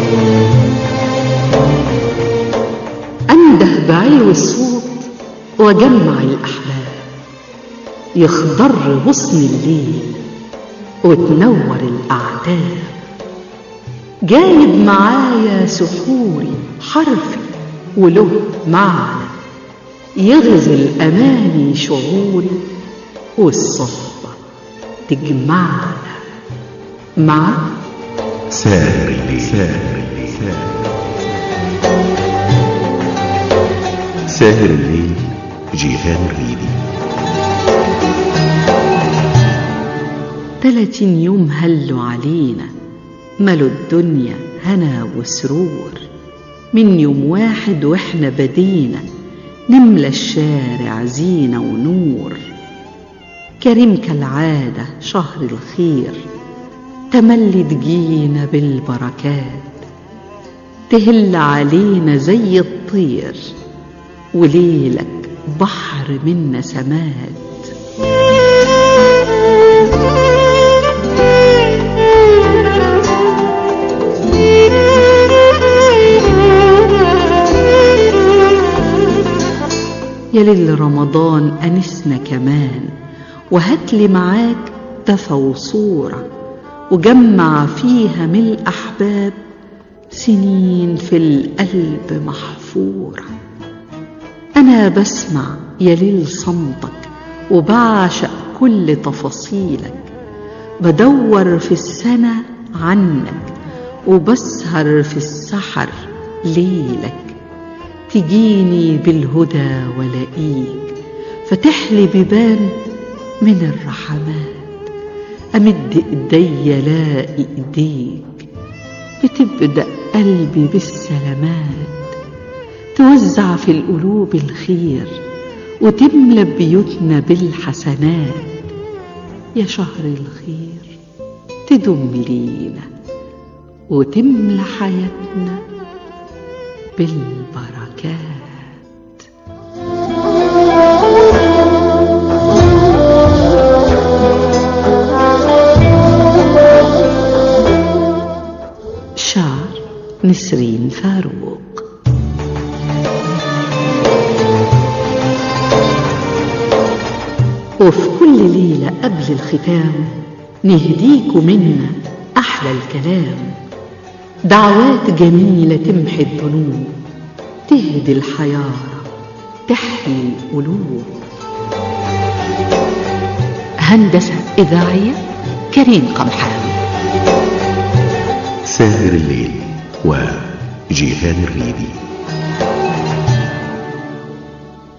أنده بعلو الصوت وجمع الأحباب يخضر غصن الليل وتنور الأعتاب جايب معايا سحوري حرفي وله معنى يغزل أماني شعوري والصحبة تجمعنا مع ساهر الليل ساهر الليل ساهر الليل جيهان الريبي تلاتين يوم هلوا علينا ملوا الدنيا هنا وسرور من يوم واحد واحنا بدينا نملى الشارع زينة ونور كريم كالعادة شهر الخير تملي تجينا بالبركات تهل علينا زي الطير وليلك بحر من نسمات يا ليل رمضان أنسنا كمان وهاتلي معاك دفى وصورة وجمع فيها من الأحباب سنين في القلب محفورة أنا بسمع يا ليل صمتك وبعشق كل تفاصيلك بدور في السنة عنك وبسهر في السحر ليلك تجيني بالهدى ولاقيك فتحلي بيبان من الرحمات أمد إيدي لاقي إيديك بتبدأ قلبي بالسلامات توزع في القلوب الخير وتملى بيوتنا بالحسنات يا شهر الخير تدوم لينا وتملى حياتنا بالبركات شعر نسرين فاروق وفي كل ليلة قبل الختام نهديكوا منا أحلى الكلام دعوات جميلة تمحي الذنوب تهدي الحيارة تحيي القلوب هندسة إذاعية كريم قمحاوي ساهر الليل وجيهان الريبي